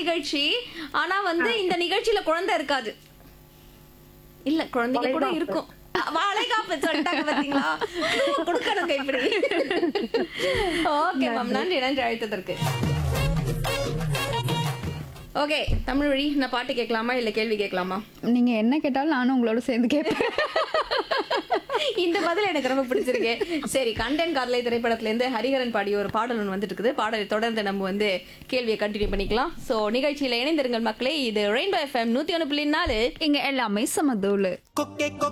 நிகழ்ச்சி ஆனா வந்து இந்த நிகழ்ச்சியில குழந்தை இருக்காது இல்ல குழந்தைங்க கூட வளைகாப்பு. இருக்கும் அ, வளைகாப்பு சொல்லிட்டாங்க பாத்தீங்களா கொடுக்கணுங்க இப்படி ஓகே மேம் நன்றி நன்றி அழைத்ததற்கு ஓகே தமிழ் வழி நான் பாட்டு கேட்கலாமா இல்ல கேள்வி கேட்கலாமா நீங்க என்ன கேட்டாலும் நானும் உங்களோட சேர்ந்து கேட்பேன் இந்த பதில் எனக்கு ரொம்ப பிடிச்சிருக்கு சரி கண்டன் கார்லை திரைப்படத்துல இருந்து ஹரிஹரன் பாடிய ஒரு பாடல் ஒன்று வந்துட்டு இருக்குது பாடலை தொடர்ந்து நம்ம வந்து கேள்வியை கண்டினியூ பண்ணிக்கலாம் சோ நிகழ்ச்சியில இணைந்திருங்கள் மக்களே இது ரெயின்போ எஃப்எம் நூத்தி ஒன்று புள்ளி நாலு இங்க எல்லாமே சமதூளு கொக்கே